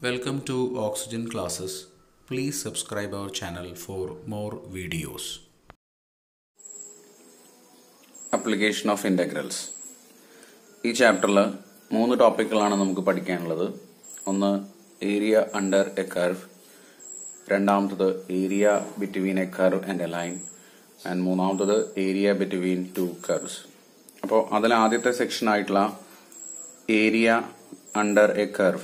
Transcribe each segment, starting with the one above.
Welcome to Oxygen Classes. Please subscribe our channel for more videos. Application of integrals ഈ ചാപ്റ്ററിൽ മൂന്ന് ടോപ്പിക്കുകളാണ് നമുക്ക് പഠിക്കാനുള്ളത് ഒന്ന് ഏരിയ അണ്ടർ എ കർവ് രണ്ടാമത്തത് area between a curve and a line and മൂന്നാമത്തത് ഏരിയ ബിറ്റ്വീൻ ടു കർവ്സ് അപ്പോൾ അതിൽ ആദ്യത്തെ സെക്ഷൻ ആയിട്ടുള്ള ഏരിയ അണ്ടർ എ കർവ്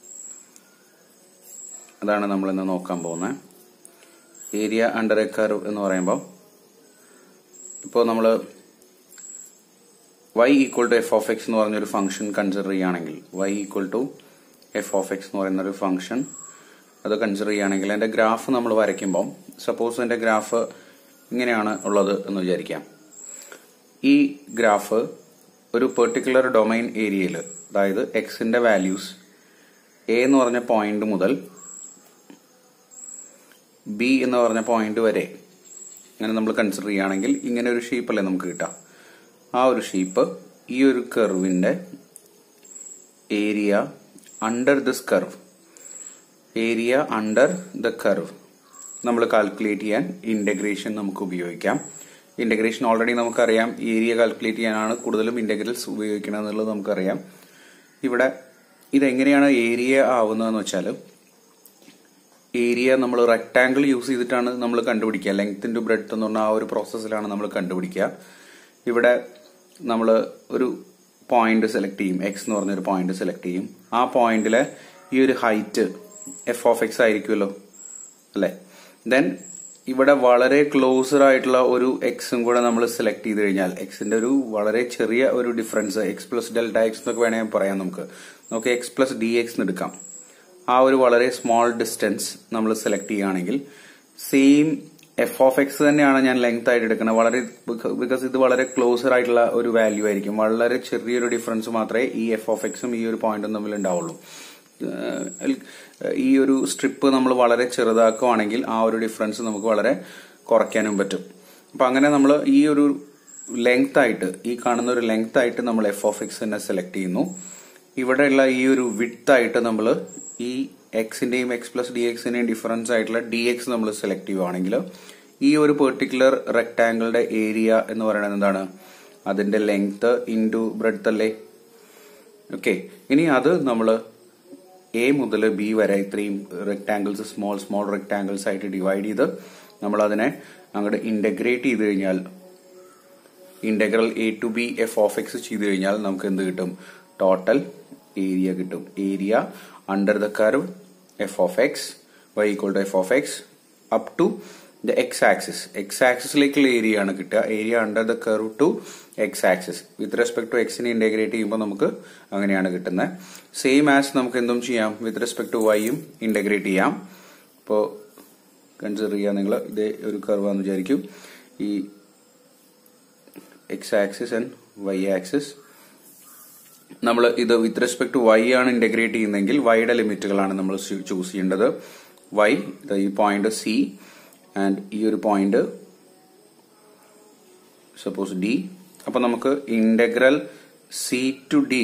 അതാണ് നമ്മൾ ഇന്ന് നോക്കാൻ പോകുന്നത് ഏരിയ അണ്ടർ എ കർവ് എന്ന് പറയുമ്പോൾ ഇപ്പോൾ നമ്മൾ y equal to F of X എന്ന് പറഞ്ഞൊരു ഫംഗ്ഷൻ കൺസിഡർ ചെയ്യുകയാണെങ്കിൽ y equal to F of X എന്ന് പറയുന്ന ഒരു ഫംഗ്ഷൻ അത് കൺസിഡർ ചെയ്യുകയാണെങ്കിൽ അതിന്റെ ഗ്രാഫ് നമ്മൾ വരയ്ക്കുമ്പോൾ സപ്പോസ് അതിന്റെ ഗ്രാഫ് ഇങ്ങനെയാണ് ഉള്ളത് എന്ന് വിചാരിക്കാം ഈ ഗ്രാഫ് ഒരു പെർട്ടിക്കുലർ ഡൊമൈൻ ഏരിയയിൽ അതായത് എക്സിന്റെ വാല്യൂസ് എ എന്ന് പറഞ്ഞ പോയിന്റ് മുതൽ ബി എന്ന് പറഞ്ഞ പോയിന്റ് വരെ അങ്ങനെ നമ്മൾ കൺസിഡർ ചെയ്യുകയാണെങ്കിൽ ഇങ്ങനെ ഒരു ഷേപ്പല്ലേ നമുക്ക് കിട്ടാം ആ ഒരു ഷേപ്പ് ഈ ഒരു കർവിന്റെ area under this curve area under the curve നമ്മൾ കാൽക്കുലേറ്റ് ചെയ്യാൻ ഇന്റഗ്രേഷൻ നമുക്ക് ഉപയോഗിക്കാം ഇന്റഗ്രേഷൻ ഓൾറെഡി നമുക്കറിയാം ഏരിയ കാൽക്കുലേറ്റ് ചെയ്യാനാണ് കൂടുതലും ഇന്റഗ്രൽസ് ഉപയോഗിക്കണം എന്നുള്ളത് നമുക്കറിയാം ഇവിടെ ഇതെങ്ങനെയാണ് ഏരിയ ആവുന്നതെന്ന് വെച്ചാൽ ഏരിയ നമ്മൾ റെക്ടാങ്കിൾ യൂസ് ചെയ്തിട്ടാണ് നമ്മൾ കണ്ടുപിടിക്കുക ലെങ്ത് ഇൻറ്റു ബ്രെഡ് എന്ന് പറഞ്ഞ ആ ഒരു പ്രോസസ്സിലാണ് നമ്മൾ കണ്ടുപിടിക്കുക ഇവിടെ നമ്മൾ ഒരു പോയിന്റ് സെലക്ട് ചെയ്യും എക്സ് എന്ന് പറഞ്ഞൊരു പോയിന്റ് സെലക്ട് ചെയ്യും ആ പോയിന്റിലെ ഈ ഒരു ഹൈറ്റ് എഫ് ഓഫ് എക്സ് ആയിരിക്കുമല്ലോ അല്ലെ ദെൻ ഇവിടെ വളരെ ക്ലോസർ ആയിട്ടുള്ള ഒരു എക്സും കൂടെ നമ്മൾ സെലക്ട് ചെയ്ത് കഴിഞ്ഞാൽ എക്സിന്റെ ഒരു വളരെ ചെറിയ ഒരു difference X plus delta X എന്നൊക്കെ വേണമെങ്കിൽ പറയാം നമുക്ക് നമുക്ക് എക്സ് പ്ലസ് ഡി എക്സ് എടുക്കാം ആ ഒരു വളരെ സ്മോൾ ഡിസ്റ്റൻസ് നമ്മൾ സെലക്ട് ചെയ്യുകയാണെങ്കിൽ സെയിം എഫ് ഓഫ് എക്സ് തന്നെയാണ് ഞാൻ ലെങ്ത് ആയിട്ട് എടുക്കുന്നത് വളരെ ബിക്കോസ് ഇത് വളരെ ക്ലോസർ ആയിട്ടുള്ള ഒരു വാല്യൂ ആയിരിക്കും വളരെ ചെറിയൊരു ഡിഫറൻസ് മാത്രമേ ഈ എഫ് ഓഫ് എക്സും ഈ ഒരു പോയിന്റും തമ്മിൽ ഉണ്ടാവുള്ളൂ ഈ ഒരു സ്ട്രിപ്പ് നമ്മൾ വളരെ ചെറുതാക്കുവാണെങ്കിൽ ആ ഒരു ഡിഫറൻസ് നമുക്ക് വളരെ കുറയ്ക്കാനും പറ്റും അപ്പൊ അങ്ങനെ നമ്മൾ ഈ ഒരു ലെങ്ത് ആയിട്ട് ഈ കാണുന്ന ഒരു ലെങ്ത് ആയിട്ട് നമ്മൾ എഫ് ഓഫ് എക്സ് തന്നെ സെലക്ട് ചെയ്യുന്നു ഇവിടെയുള്ള ഈ ഒരു വിഡ്ത്ത് ആയിട്ട് നമ്മൾ ഈ എക്സിന്റെയും എക്സ് പ്ലസ് ഡി എക്സിന്റെയും ഡിഫറൻസ് ആയിട്ടുള്ള ഡി എക്സ് നമ്മൾ സെലക്ട് ചെയ്യുവാണെങ്കിൽ ഈ ഒരു പെർട്ടിക്കുലർ റെക്ടാങ്കിളുടെ ഏരിയ എന്ന് പറയുന്നത് എന്താണ് അതിന്റെ ലെങ്ത് ഇൻറ്റു ബ്രെഡ്ത്ത് അല്ലേ ഓക്കെ ഇനി അത് നമ്മൾ എ മുതൽ ബി വരെ ഇത്രയും റെക്ടാങ്കിൾസ് സ്മോൾ സ്മോൾ റെക്ടാങ്കിൾസ് ആയിട്ട് ഡിവൈഡ് ചെയ്ത് നമ്മൾ അതിനെ അങ്ങോട്ട് ഇന്റഗ്രേറ്റ് ചെയ്ത് കഴിഞ്ഞാൽ integral A to B F of X ചെയ്ത് കഴിഞ്ഞാൽ നമുക്ക് എന്ത് കിട്ടും ടോട്ടൽ ഏരിയ കിട്ടും area under the curve F of X Y equal to F of X up to the X axis X ആക്സിസിലേക്കുള്ള ഏരിയ ആണ് കിട്ടുക area under the curve to X axis with respect to എക്സിനെ integrate ചെയ്യുമ്പോൾ നമുക്ക് അങ്ങനെയാണ് കിട്ടുന്നത് same as നമുക്ക് എന്തും ചെയ്യാം വിത്ത് റെസ്പെക്ട് ടു വൈയും ഇന്റഗ്രേറ്റ് ചെയ്യാം ഇപ്പോൾ കൺസിഡർ ചെയ്യാം നിങ്ങൾ ഇതേ ഒരു കർവാന്ന് വിചാരിക്കും ഈ X axis and Y axis നമ്മൾ ഇത് വിത്ത് റെസ്പെക്ട് ടു വൈ ആണ് ഇന്റഗ്രേറ്റ് ചെയ്യുന്നതെങ്കിൽ വൈയുടെ ലിമിറ്റുകളാണ് നമ്മൾ ചൂസ് ചെയ്യേണ്ടത് വൈ ഈ പോയിന്റ് സി ആൻഡ് ഈ ഒരു പോയിന്റ് സപ്പോസ് ഡി അപ്പൊ നമുക്ക് integral C to D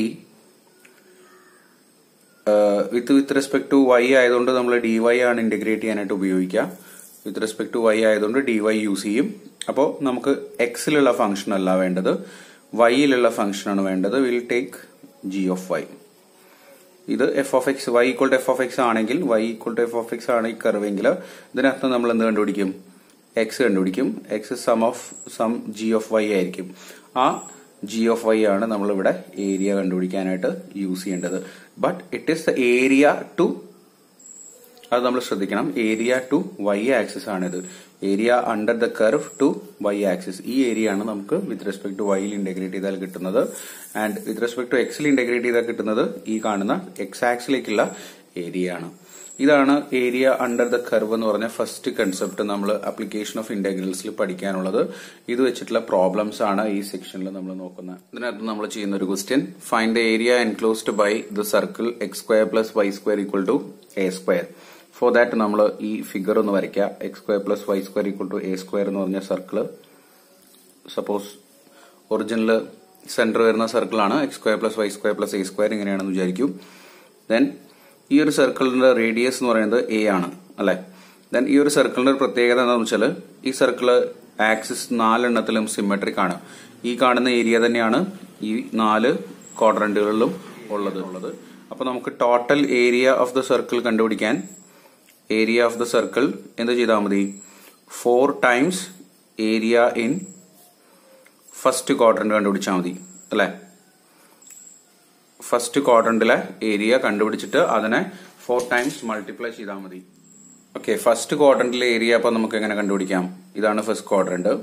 with with respect to Y ആയതുകൊണ്ട് നമ്മൾ ഡി വൈ ആണ് ഇന്റഗ്രേറ്റ് ചെയ്യാനായിട്ട് ഉപയോഗിക്കുക വിത്ത് റെസ്പെക്ട് ടു വൈ ആയതുകൊണ്ട് ഡി വൈ യൂസ് ചെയ്യും അപ്പോൾ നമുക്ക് എക്സിലുള്ള ഫംഗ്ഷൻ അല്ല വേണ്ടത് വൈയിലുള്ള ഫംഗ്ഷൻ ആണ് വേണ്ടത് will take G of Y ഇത് F of X Y equal to F of X ആണെങ്കിൽ Y equal to F of X ആണ് ഈ കർവെങ്കിൽ ഇതിനർത്ഥം നമ്മൾ എന്ത് കണ്ടുപിടിക്കും എക്സ് കണ്ടുപിടിക്കും X sum of sum G of Y ആയിരിക്കും ആ ജി ഓഫ് വൈ ആണ് നമ്മൾ ഇവിടെ ഏരിയ കണ്ടുപിടിക്കാനായിട്ട് യൂസ് ചെയ്യേണ്ടത് but it is the area to അത് നമ്മൾ ശ്രദ്ധിക്കണം ഏരിയ ടു വൈ ആക്സിസ് ആണിത് area under the curve to Y axis ഈ ഏരിയ ആണ് നമുക്ക് വിത്ത് റെസ്പെക്ട് ടു വൈയിൽ ഇന്റഗ്രേറ്റ് ചെയ്താൽ കിട്ടുന്നത് ആൻഡ് വിത്ത് റെസ്പെക്ട് ടു എക്സിൽ ഇന്റഗ്രേറ്റ് ചെയ്താൽ കിട്ടുന്നത് ഈ കാണുന്ന എക്സ് ആക്സിലേക്കുള്ള ഏരിയ ആണ് ഇതാണ് ഏരിയ അണ്ടർ ദ കർവ് എന്ന് പറഞ്ഞ ഫസ്റ്റ് കൺസെപ്റ്റ് നമ്മൾ അപ്ലിക്കേഷൻ ഓഫ് ഇന്റഗ്രൽസിൽ പഠിക്കാനുള്ളത് ഇത് വെച്ചിട്ടുള്ള പ്രോബ്ലംസ് ആണ് ഈ സെക്ഷനിൽ നമ്മൾ നോക്കുന്നത് ഇതിനകത്ത് നമ്മൾ ചെയ്യുന്ന ഒരു question find the area enclosed by the circle X square plus Y square equal to A square for that നമ്മൾ ഈ ഫിഗർ ഒന്ന് വരയ്ക്കുക X square plus Y square equal to A square എന്ന് പറഞ്ഞ സർക്കിള് സപ്പോസ് ഒറിജിനൽ സെന്റർ വരുന്ന സർക്കിളാണ് X square plus Y square plus A square ഇങ്ങനെയാണെന്ന് വിചാരിക്കും ദെൻ ഈ ഒരു സർക്കിളിന്റെ റേഡിയസ് എന്ന് പറയുന്നത് എ ആണ് അല്ലെ ദെൻ ഈ ഒരു സർക്കിളിന്റെ ഒരു പ്രത്യേകത എന്താണെന്ന് വെച്ചാൽ ഈ സർക്കിള് ആക്സിസ് നാലെണ്ണത്തിലും സിമെട്രിക് ആണ് ഈ കാണുന്ന ഏരിയ തന്നെയാണ് ഈ നാല് ക്വാഡ്രന്റുകളിലും ഉള്ളത് ഉള്ളത് അപ്പൊ നമുക്ക് total area of the circle കണ്ടുപിടിക്കാൻ ഏരിയ ഓഫ് ദ സർക്കിൾ എന്ത് ചെയ്താൽ മതി four times area in first quadrant കണ്ടുപിടിച്ചാൽ മതി അല്ലെ ഫസ്റ്റ് ക്വാഡ്രന്റിലെ ഏരിയ കണ്ടുപിടിച്ചിട്ട് അതിനെ ഫോർ ടൈംസ് മൾട്ടിപ്ലൈ ചെയ്താൽ മതി ഓക്കെ ഫസ്റ്റ് ക്വാഡ്രന്റിലെ ഏരിയ അപ്പൊ നമുക്ക് എങ്ങനെ കണ്ടുപിടിക്കാം ഇതാണ് ഫസ്റ്റ് ക്വാഡ്രന്റ്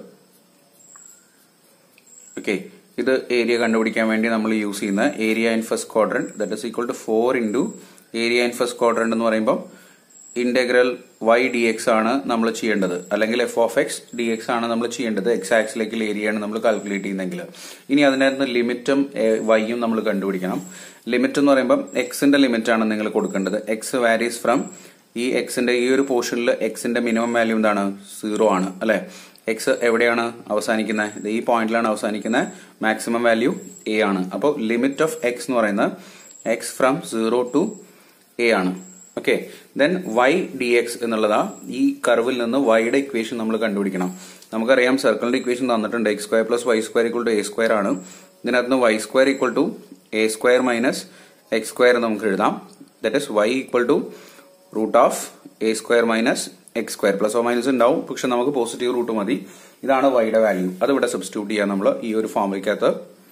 ഓക്കെ ഇത് ഏരിയ കണ്ടുപിടിക്കാൻ വേണ്ടി നമ്മൾ യൂസ് ചെയ്യുന്ന area in first quadrant that is equal to four into area in first quadrant എന്ന് പറയുമ്പോൾ ഇന്റഗ്രൽ വൈ ഡി എക്സ് ആണ് നമ്മൾ ചെയ്യേണ്ടത് അല്ലെങ്കിൽ F of X D X ആണ് നമ്മൾ ചെയ്യേണ്ടത് എക്സ് ആക്സിലേക്ക് ഏരിയ ആണ് നമ്മൾ കാൽക്കുലേറ്റ് ചെയ്യുന്നെങ്കിൽ ഇനി അതിനകത്ത് ലിമിറ്റും വൈയും നമ്മൾ കണ്ടുപിടിക്കണം ലിമിറ്റ് എന്ന് പറയുമ്പോൾ എക്സിന്റെ ലിമിറ്റ് ആണ് നിങ്ങൾ കൊടുക്കേണ്ടത് എക്സ് വാരീസ് ഫ്രം ഈ എക്സിന്റെ ഈ ഒരു പോർഷനിൽ എക്സിന്റെ മിനിമം വാല്യൂ എന്താണ് സീറോ ആണ് അല്ലെ എക്സ് എവിടെയാണ് അവസാനിക്കുന്നത് ഈ പോയിന്റിലാണ് അവസാനിക്കുന്നത് മാക്സിമം വാല്യൂ എ ആണ് അപ്പോൾ ലിമിറ്റ് ഓഫ് എക്സ് എന്ന് പറയുന്നത് X from zero to A ആണ് okay then Y D X എന്നുള്ളതാ ഈ കർവിൽ നിന്ന് വൈയുടെ ഇക്വേഷൻ നമ്മൾ കണ്ടുപിടിക്കണം നമുക്കറിയാം സർക്കിളിന്റെ ഇക്വേഷൻ തന്നിട്ടുണ്ട് X square plus Y square equal to A square ആണ് ഇതിനകത്ത് നിന്ന് Y square equal to A square minus X square നമുക്ക് എഴുതാം that is Y equal to root of A square minus X square plus or minus ഉണ്ടാവും പക്ഷെ നമുക്ക് positive root മതി ഇതാണ് വൈയുടെ വാല്യൂ അത് ഇവിടെ സബ്സ്റ്റിറ്റ്യൂട്ട് ചെയ്യാം നമ്മൾ ഈ ഒരു ഫോമിലേക്കകത്ത്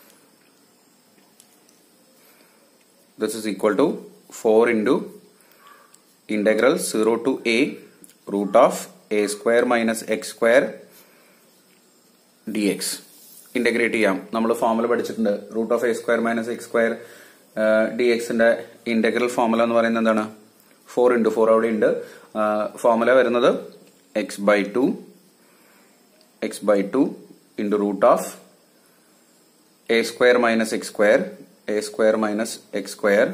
this is equal to four into integral zero to a root of A square minus X square d x integrate ചെയ്യാം നമ്മൾ ഫോമുല പഠിച്ചിട്ടുണ്ട് root of A square minus X square d എക്സിന്റെ ഇന്റഗ്രൽ ഫോമുല എന്ന് പറയുന്നത് എന്താണ് four into four അവിടെ ഉണ്ട് formula വരുന്നത് x by two x by two into root of A square minus X square a square minus X square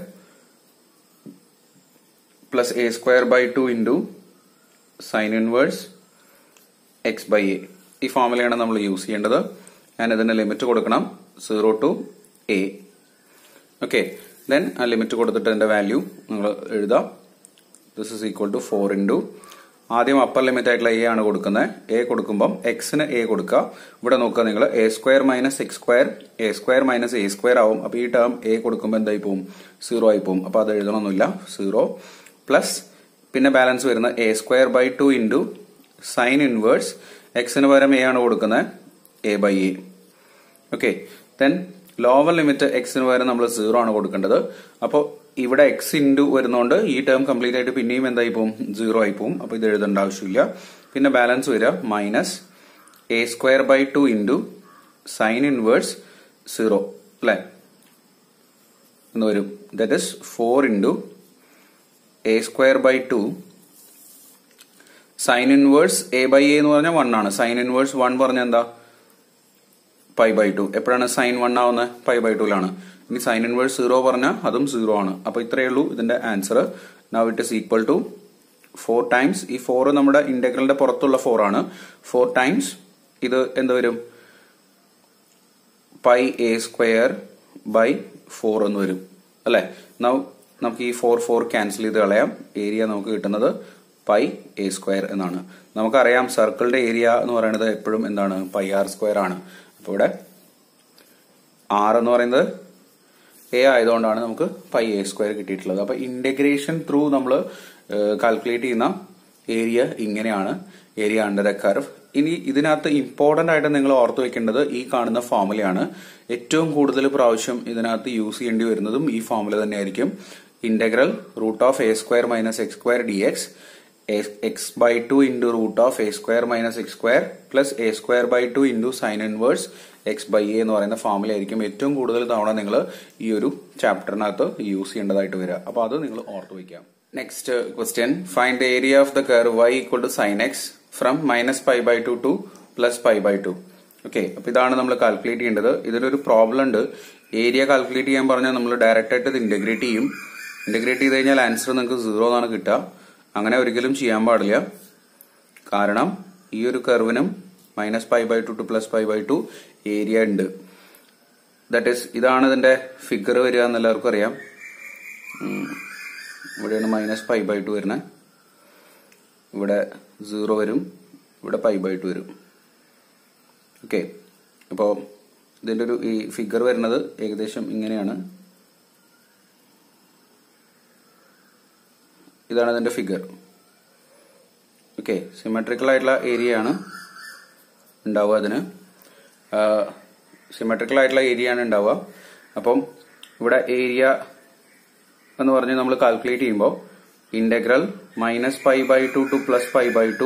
plus A square by two into sine inverse x by a ഈ ഫോമുലയാണ് നമ്മൾ use ചെയ്യേണ്ടത് ഞാൻ ഇതിന്റെ limit കൊടുക്കണം zero to a okay then ആ limit കൊടുത്തിട്ട് അതിന്റെ വാല്യൂ നിങ്ങൾ എഴുതാം this is equal to four into ആദ്യം അപ്പർ ലിമിറ്റ് ആയിട്ടുള്ള എ ആണ് കൊടുക്കുന്നത് എ കൊടുക്കുമ്പം എക്സിന് എ കൊടുക്കുക ഇവിടെ നോക്കുക നിങ്ങൾ a square minus X square a square minus a square ആവും അപ്പൊ ഈ ടേം എ കൊടുക്കുമ്പോൾ എന്തായി പോവും സീറോ ആയി പോവും അപ്പൊ അത് എഴുതണമെന്നില്ല സീറോ പ്ലസ് പിന്നെ ബാലൻസ് വരുന്ന a square by two into sine inverse എക്സിന് പകരം എ ആണ് കൊടുക്കുന്നത് a by a okay then lower limit എക്സിന് പകരം നമ്മൾ സീറോ ആണ് കൊടുക്കേണ്ടത് അപ്പോൾ ഇവിടെ എക്സ് ഇൻറ്റു വരുന്നതുകൊണ്ട് ഈ ടേം കംപ്ലീറ്റ് ആയിട്ട് പിന്നെയും എന്തായി പോവും സീറോ ആയി പോവും അപ്പോൾ ഇത് എഴുതേണ്ട ആവശ്യമില്ല പിന്നെ ബാലൻസ് വരിക minus a square by two into sine inverse zero അല്ലേ എന്ന് വരും that is four into a square by two sine inverse a by a എന്ന് പറഞ്ഞാൽ വൺ ആണ് സൈൻ ഇൻവേഴ്സ് വൺ പറഞ്ഞാൽ എന്താ പൈ ബൈ ടു എപ്പോഴാണ് സൈൻ വൺ ആവുന്നത് പൈ ബൈ ടുവിലാണ് ഇനി സൈൻ ഇൻവേഴ്സ് സീറോ പറഞ്ഞാൽ അതും സീറോ ആണ് അപ്പൊ ഇത്രയേ ഉള്ളൂ ഇതിന്റെ answer now it is equal to four times ഈ ഫോർ നമ്മുടെ ഇന്റഗ്രലിന്റെ പുറത്തുള്ള ഫോർ ആണ് ഫോർ ടൈംസ് ഇത് എന്ത് വരും pi a square by four എന്ന് വരും അല്ലെ നൗ നമുക്ക് ഈ ഫോർ ഫോർ ക്യാൻസൽ ചെയ്ത് കളയാം ഏരിയ നമുക്ക് കിട്ടുന്നത് പൈ എ സ്ക്വയർ എന്നാണ് നമുക്കറിയാം സർക്കിളിന്റെ ഏരിയ എന്ന് പറയുന്നത് എപ്പോഴും എന്താണ് പൈ ആർ സ്ക്വയർ ആണ് അപ്പോൾ ഇവിടെ ആർ എന്ന് പറയുന്നത് എ ആയതുകൊണ്ടാണ് നമുക്ക് പൈ എ സ്ക്വയർ കിട്ടിയിട്ടുള്ളത് അപ്പൊ ഇന്റഗ്രേഷൻ ത്രൂ നമ്മൾ കാൽക്കുലേറ്റ് ചെയ്യുന്ന ഏരിയ ഇങ്ങനെയാണ് ഏരിയ അണ്ടർ എ കർവ് ഇനി ഇതിനകത്ത് ഇമ്പോർട്ടന്റ് ആയിട്ട് നിങ്ങൾ ഓർത്തു വെക്കേണ്ടത് ഈ കാണുന്ന ഫോമുലയാണ് ഏറ്റവും കൂടുതൽ പ്രാവശ്യം ഇതിനകത്ത് യൂസ് ചെയ്യേണ്ടി വരുന്നതും ഈ ഫോമുല തന്നെയായിരിക്കും integral root of A square minus X square d x x by two into root of A square minus X square plus A square by two into sine inverse x by a എന്ന് പറയുന്ന formula ആയിരിക്കും ഏറ്റവും കൂടുതൽ തവണ നിങ്ങൾ ഈ ഒരു ചാപ്റ്ററിനകത്ത് use ചെയ്യേണ്ടതായിട്ട് വരിക അപ്പൊ അത് നിങ്ങൾ ഓർത്തു വയ്ക്കാം next question find the area of the curve y equal to sine x from minus pi by two to plus pi by two okay അപ്പൊ ഇതാണ് നമ്മൾ കാൽക്കുലേറ്റ് ചെയ്യേണ്ടത് ഇതിലൊരു പ്രോബ്ലം ഉണ്ട് ഏരിയ കാൽക്കുലേറ്റ് ചെയ്യാൻ പറഞ്ഞാൽ നമ്മൾ ഡയറക്റ്റ് ആയിട്ട് ഇത് ഇന്റഗ്രേറ്റ് ചെയ്യും ഇന്റഗ്രേറ്റ് ചെയ്ത് കഴിഞ്ഞാൽ ആൻസർ നിങ്ങൾക്ക് സീറോ എന്നാണ് കിട്ടുക അങ്ങനെ ഒരിക്കലും ചെയ്യാൻ പാടില്ല കാരണം ഈ ഒരു കർവിനും minus pi by two to plus pi by two area ഉണ്ട് ദാറ്റ് ഈസ് ഇതാണ് ഇതിന്റെ ഫിഗർ വരിക എന്ന് എല്ലാവർക്കും അറിയാം ഇവിടെയാണ് മൈനസ് പൈ ബൈ ടു വരുന്നത് ഇവിടെ സീറോ വരും ഇവിടെ പൈ ബൈ ടു വരും ഓക്കെ അപ്പോൾ ഇതിൻ്റെ ഒരു ഈ ഫിഗർ വരുന്നത് ഏകദേശം ഇങ്ങനെയാണ് ഇതാണ് ഇതിൻ്റെ ഫിഗർ ഓക്കെ സിമെട്രിക്കൽ ആയിട്ടുള്ള ഏരിയ ആണ് ഉണ്ടാവുക അതിന് സിമെട്രിക്കൽ ആയിട്ടുള്ള ഏരിയ ആണ് ഉണ്ടാവുക അപ്പം ഇവിടെ ഏരിയ എന്ന് പറഞ്ഞ് നമ്മൾ കാൽക്കുലേറ്റ് ചെയ്യുമ്പോൾ integral minus pi by two to plus pi by two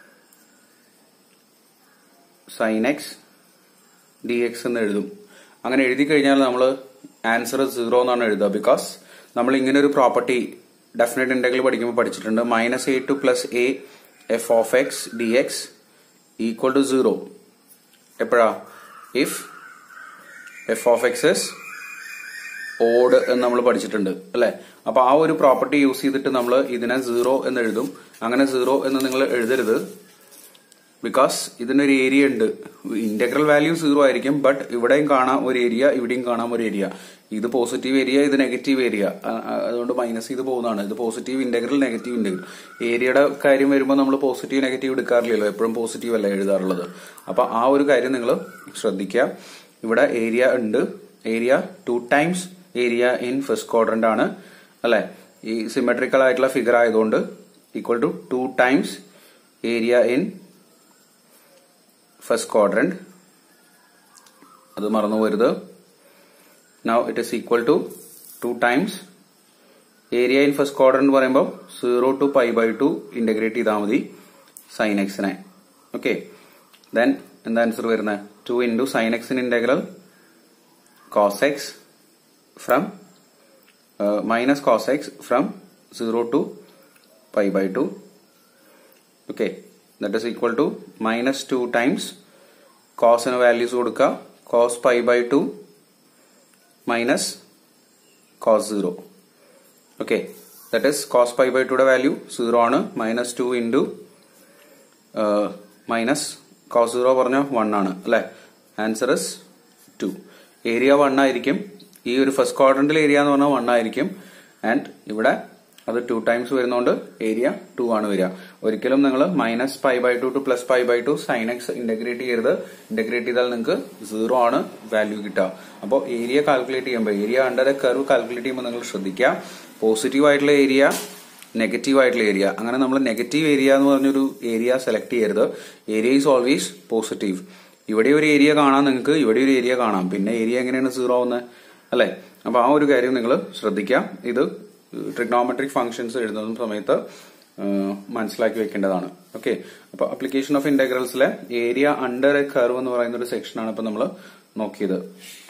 sine x D x എന്ന് എഴുതും അങ്ങനെ എഴുതി കഴിഞ്ഞാൽ നമ്മൾ ആൻസർ സീറോ എന്നാണ് എഴുതുക ബിക്കോസ് നമ്മൾ ഇങ്ങനെ ഒരു പ്രോപ്പർട്ടി ഡെഫിനറ്റ് ഇന്റഗ്രൽ പഠിക്കുമ്പോൾ പഠിച്ചിട്ടുണ്ട് minus a to plus a f of X D x equal to zero എപ്പോഴാ if f of x is odd എന്ന് നമ്മൾ പഠിച്ചിട്ടുണ്ട് അല്ലെ അപ്പൊ ആ ഒരു പ്രോപ്പർട്ടി യൂസ് ചെയ്തിട്ട് നമ്മൾ ഇതിനെ സീറോ എന്ന് എഴുതും അങ്ങനെ സീറോ എന്ന് നിങ്ങൾ എഴുതരുത് ബിക്കോസ് ഇതിനൊരു ഏരിയ ഉണ്ട് ഇന്റഗ്രൽ വാല്യൂ സീറോ ആയിരിക്കും ബട്ട് ഇവിടെയും കാണാം ഒരു ഏരിയ ഇവിടെയും കാണാം ഒരു ഏരിയ ഇത് പോസിറ്റീവ് ഏരിയ ഇത് നെഗറ്റീവ് ഏരിയ അതുകൊണ്ട് മൈനസ് ചെയ്ത് പോകുന്നതാണ് ഇത് പോസിറ്റീവ് ഇന്റഗ്രൽ നെഗറ്റീവ് ഇന്റഗ്രൽ ഏരിയയുടെ കാര്യം വരുമ്പോൾ നമ്മൾ പോസിറ്റീവ് നെഗറ്റീവ് എടുക്കാറില്ലല്ലോ എപ്പോഴും പോസിറ്റീവ് അല്ല എഴുതാറുള്ളത് അപ്പൊ ആ ഒരു കാര്യം നിങ്ങൾ ശ്രദ്ധിക്കുക ഇവിടെ ഏരിയ ഉണ്ട് area two times area in first quadrant ആണ് അല്ലെ ഈ സിമെട്രിക്കൽ ആയിട്ടുള്ള ഫിഗർ ആയതുകൊണ്ട് equal to two times area in first quadrant അത് മറന്നു പോരുത് now it is equal to two times area in first quadrant പറയുമ്പോൾ zero to pi by two integrate ചെയ്താൽ മതി സൈൻ എക്സിനെ ഓക്കെ ദെൻ എന്താ ആൻസർ വരുന്നത് ടു ഇൻറ്റു സൈൻ എക്സിൻ integral cos x from minus cos x from zero to pi by two okay that is equal to minus two times കോസിന് values കൊടുക്കുക cos pi by two minus cos zero okay that is cos pi by ടുയുടെ value zero ആണ് minus two into minus cos zero പറഞ്ഞ one ആണ് അല്ലെ answer is two area one ആയിരിക്കും ഈ ഒരു ഫസ്റ്റ് ക്വാഡ്രന്റിൽ ഏരിയ എന്ന് പറഞ്ഞാൽ വൺ ആയിരിക്കും ആൻഡ് ഇവിടെ അത് ടു ടൈംസ് വരുന്നതുകൊണ്ട് ഏരിയ ടു ആണ് വരിക ഒരിക്കലും നിങ്ങൾ minus pi by two to plus pi by two sine x integrate ചെയ്യരുത് ഇന്റഗ്രേറ്റ് ചെയ്താൽ നിങ്ങൾക്ക് സീറോ ആണ് വാല്യൂ കിട്ടുക അപ്പോൾ ഏരിയ കാൽക്കുലേറ്റ് ചെയ്യുമ്പോൾ area under a curve calculate ചെയ്യുമ്പോൾ നിങ്ങൾ ശ്രദ്ധിക്കുക പോസിറ്റീവ് ആയിട്ടുള്ള ഏരിയ നെഗറ്റീവ് ആയിട്ടുള്ള ഏരിയ അങ്ങനെ നമ്മൾ നെഗറ്റീവ് ഏരിയ എന്ന് പറഞ്ഞൊരു ഏരിയ സെലക്ട് ചെയ്യരുത് ഏരിയ ഈസ് ഓൾവേസ് പോസിറ്റീവ് ഇവിടെ ഒരു ഏരിയ കാണാം നിങ്ങൾക്ക് ഇവിടെ ഒരു ഏരിയ കാണാം പിന്നെ ഏരിയ എങ്ങനെയാണ് സീറോ ആവുന്നത് അല്ലെ അപ്പൊ ആ ഒരു കാര്യം നിങ്ങൾ ശ്രദ്ധിക്കാം ഇത് ട്രിഗ്നോമെട്രിക് ഫംഗ്ഷൻസ് എഴുതുന്ന സമയത്ത് മനസ്സിലാക്കി വെക്കേണ്ടതാണ് ഓക്കെ അപ്പൊ അപ്ലിക്കേഷൻ ഓഫ് ഇന്റഗ്രൽസിലെ ഏരിയ അണ്ടർ എ കർവ് എന്ന് പറയുന്ന ഒരു സെക്ഷനാണ് ഇപ്പൊ നമ്മൾ നോക്കിയത്